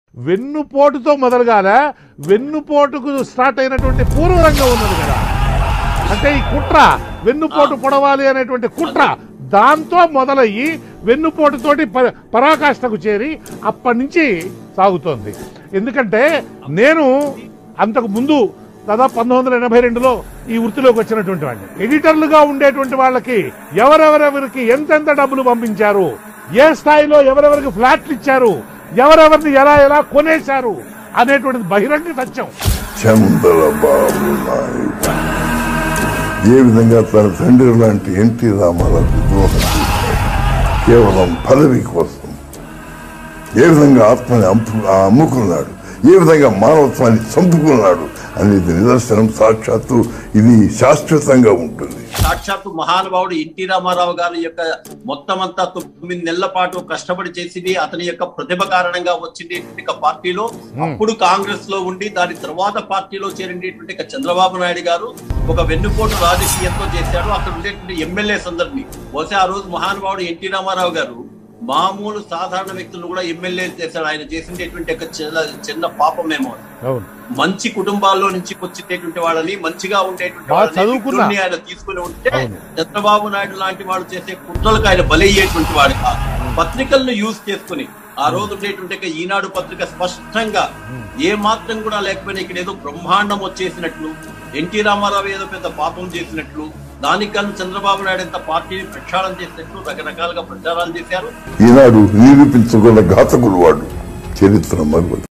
వెన్నుపోటుతో మొదలుగాల వెన్నుపోటుకు start అయినటువంటి పూర్వరంగం ఉన్నది కదా అంటే ఈ కుట్ర వెన్నుపోటు పొడవాలి అనేటువంటి కుట్ర దాంతో మొదలయ్యి వెన్నుపోటుతోటి ప- పరాకాష్ఠకు చేరి అప్పటి నుంచి సాగుతోంది ఎందుకంటే నేను అంతకు ముందు దాదాపు పంతొమ్మిది వందల ఎనభై రెండులో ఈ వృత్తిలోకి వచ్చినటువంటి వాడిని ఎడిటర్లుగా ఉండేటువంటి వాళ్ళకి ఎవరెవరెవరికి ఎంతెంత డబ్బులు పంపించారు ఏ స్థాయిలో ఎవరెవరికి ఫ్లాట్లు ఇచ్చారు ఎవరెవరిని ఎలా ఎలా కొనేశారు అనేటువంటిది బహిరంగ సత్యం చంద్రబాబు నాయుడు ఏ విధంగా తన తండ్రి లాంటి ఎన్టీ రామారావు ద్రోహం చేశాడు కేవలం పదవి కోసం ఏ విధంగా ఆత్మని అంపు- ఆ అమ్ముకున్నాడు ఏ విధంగా మానవత్వాన్ని చంపుకున్నాడు అనేది నిదర్శనం సాక్షాత్తు ఇది శాశ్వతంగా ఉంటుంది సాక్షాత్తు మహానుభావుడు ఎన్టీ రామారావు గారి యొక్క మొత్తం అంతా తొమ్మిది నెలల పాటు కష్టపడి చేసింది అతని యొక్క ప్రతిభ కారణంగా వచ్చిండేటువంటి ఒక పార్టీలో అప్పుడు కాంగ్రెస్ లో ఉండి దాని తర్వాత పార్టీలో చేరినటువంటి ఒక చంద్రబాబు నాయుడు గారు ఒక వెన్నుపోటు రాజకీయంతో చేశాడు అక్కడ ఉండేటువంటి ఎమ్మెల్యేస్ అందరినీ బహుశా ఆ రోజు మహానుభావుడు ఎన్టీ రామారావు గారు మామూలు సాధారణ వ్యక్తులను కూడా ఎమ్మెల్యే చేశాడు ఆయన చేసినటువంటి ఒక చిన్న చిన్న పాపమేమో అవును మంచి కుటుంబాల్లో నుంచి వచ్చేటటువంటి వాళ్ళని మంచిగా ఉండేటువంటి బాగా వాళ్ళని చదువుకున్న. విఘ్నుల్ని ఆయన తీసుకుని ఉంటే అవును. చంద్రబాబు నాయుడు లాంటి వాడు చేసే కుట్రలకు ఆయన బలయ్యేటువంటి వాడు కాదు పత్రికలను యూజ్ చేసుకుని ఆ రోజు ఉండేటువంటి ఒక ఈనాడు పత్రిక స్పష్టంగా ఏ మాత్రం కూడా లేకపోయినా ఇక్కడ ఏదో బ్రహ్మాండం వచ్చేసినట్లు ఎన్టీ రామారావు ఏదో పెద్ద పాపం చేసినట్లు దానికి గాను చంద్రబాబు నాయుడు ఎంత పార్టీని ప్రక్షాళన చేసినట్లు రకరకాలుగా ప్రచారాలు చేశారు ఈనాడు నిరూపించుకున్న ఘాతకుడు వాడు చరిత్ర మరొకటి